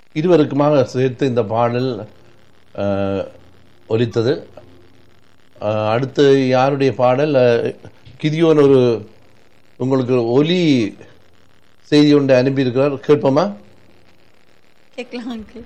இருவருக்குமாக சேர்த்து இந்த பாடல் அஹ், ஒலித்தது அஹ், அடுத்து யாருடைய பாடல் அஹ், கிதியோன் ஒரு உங்களுக்கு ஒலி செய்தி ஒன்று அனுப்பியிருக்கிறார் கேட்போமா கேட்கலாம் அங்கிள்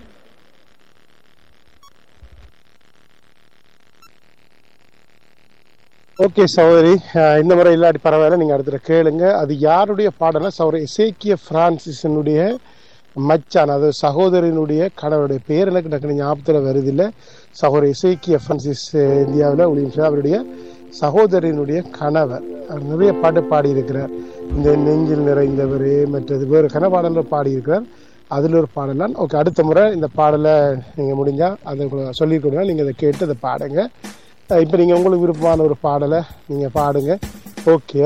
ஓகே சகோதரி அஹ் இந்த முறை இல்லாட்டி பரவாயில்ல நீங்க அடுத்த கேளுங்க அது யாருடைய பாடல்னா சகோதரி எசேக்கிய பிரான்சிஸனுடைய மச்சான் அதாவது சகோதரனுடைய கணவருடைய பேர் எனக்கு டக்குனு ஞாபகத்தில் வருது இல்லை சகோதரி எசேக்கிய பிரான்சிஸ் அஹ் இந்தியாவில் ஒளியும் அவருடைய சகோதரனுடைய கணவர் அவர் நிறைய பாட்டு பாடியிருக்கிறார் இந்த நெஞ்சில் நிறைந்தவர் மற்றது வேறு கனபாடலில் பாடியிருக்கிறார் அதில் ஒரு பாடலாம் ஓகே அடுத்த முறை இந்த பாடலை நீங்கள் முடிஞ்சா அதை சொல்லிக் கொடுங்க நீங்கள் அதை கேட்டு அதை பாடுங்க அஹ் இப்ப நீங்க உங்களுக்கு விருப்பமான ஒரு பாடலை நீங்க பாடுங்க ஓகே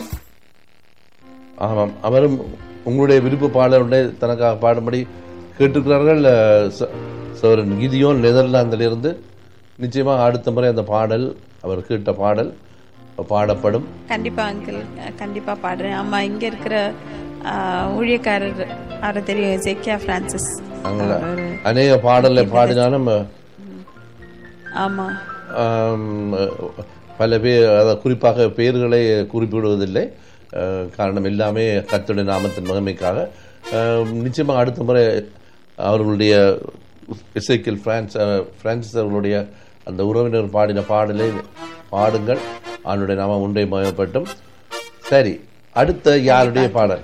ஆமாம் அவரும் உங்களுடைய விருப்ப பாடலுடைய தனக்காக பாடும்படி கேட்டிருக்கிறார்கள் அஹ், ச- சோரன் கிதியோன் நெதர்லாந்திலிருந்து நிச்சயமாக அடுத்த முறை அந்த பாடல் அவர் கேட்ட பாடல் பாடப்படும் கண்டிப்பா அங்கிள் கண்டிப்பா பாடுறேன் ஆமா இங்க இருக்கிற ஆ, ஊழியக்காரர் அவரை தெரியும் ஜெக்கியா பிரான்சிஸ் நாங்கள் அநேக பாடலை பாடினாலும் ஆமா ஆம், பல பேர் அதாவது குறிப்பாக பெயர்களை குறிப்பிடுவதில்லை அஹ், காரணம் எல்லாமே கர்த்தருடைய நாமத்தின் மகிமைக்காக அஹ், நிச்சயமாக அடுத்த முறை அவர்களுடைய இசைக்கில் பிரான்ஸ் அஹ், பிரான்சிஸ் அவர்களுடைய அந்த உறவினர் பாடின பாடலை பாடுங்கள் அவனுடைய நாமம் ஒன்றை மயப்பட்டும் சரி அடுத்த யாருடைய பாடல்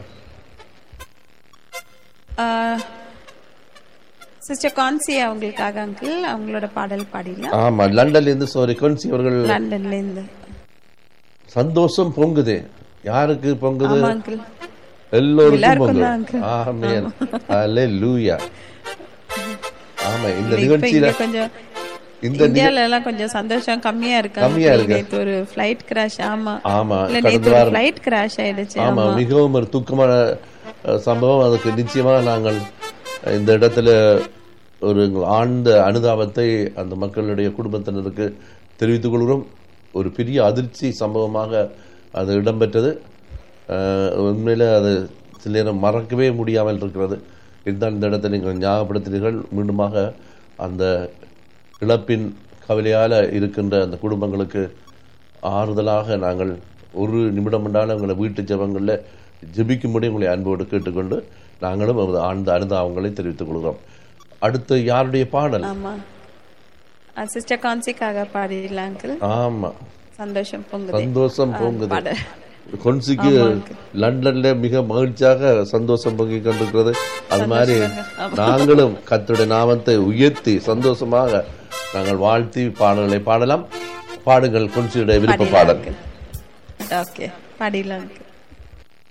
சிஸ்டர் கான்சி அவங்களுக்காக அங்கிள் அவங்களோட பாடல் பாடிடலாம் ஆமா லண்டன்ல இருந்து சோரி கொன்சி அவர்கள் லண்டன்ல இருந்து சந்தோஷம் பொங்குது யாருக்கு பொங்குது ஆமா அங்கிள் எல்லோருக்கும் எல்லாருக்கும் பொங்கல் தான் uncle. ஆமென் ஹalleluya ஆமா இந்த இப்ப நிகழ்ச்சியில இங்க கொஞ்சம் இந்த இந்தியால எல்லாம் கொஞ்சம் சந்தோஷம் கம்மியா இருக்கு கம்மியா uncle. இருக்கு. நேத்து ஒரு ஃபிளைட் கிராஷ் ஆமா ஆமா இல்ல கடந்த நேத்து ஒரு வாரம் ஃபிளைட் கிராஷ் ஆயிடுச்சு ஆமா ஆமா மிகவும் ஒரு துக்கமான அஹ், சம்பவம் அதுக்கு நிச்சயமாக நாங்கள் இந்த இடத்துல ஒரு ஆழ்ந்த அனுதாபத்தை அந்த மக்களுடைய குடும்பத்தினருக்கு தெரிவித்துக் கொள்கிறோம் ஒரு பெரிய அதிர்ச்சி சம்பவமாக அது இடம்பெற்றது அஹ், உண்மையில அது சில நேரம் மறக்கவே முடியாமல் இருக்கிறது இதுதான் இந்த இடத்தை நீங்கள் ஞாபகப்படுத்தினீர்கள் மீண்டுமாக அந்த இழப்பின் கவலையால் இருக்கின்ற அந்த குடும்பங்களுக்கு ஆறுதலாக நாங்கள் ஒரு நிமிடம் என்றாலும் எங்களை வீட்டு ஜெபங்களில் ஜெபிக்கும்படி உங்களை அன்போடு கேட்டுக்கொண்டு நாங்களும் நமது ஆழ்ந்த அனுதாபங்களை தெரிவித்துக் கொள்கிறோம் அடுத்து யாருடைய பாடல் ஆமா சிஸ்டர் கான்சிக்காக பாடிடலாம் அங்கிள் ஆமா சந்தோஷம் பொங்குதே சந்தோஷம் பொங்குது பாடல் கொன்சிக்கு லண்டன்ல மிக மகிழ்ச்சியாக சந்தோஷம் பொங்கி கொண்டிருக்கிறது அது மாதிரி நாங்களும் கர்த்தருடைய நாமத்தை உயர்த்தி சந்தோஷமாக நாங்கள் வாழ்த்தி பாடல்களை பாடலாம் பாடுங்கள் கொன்சியுடைய விருப்ப பாடல் ஓகே பாடிடலாம் அங்கிள்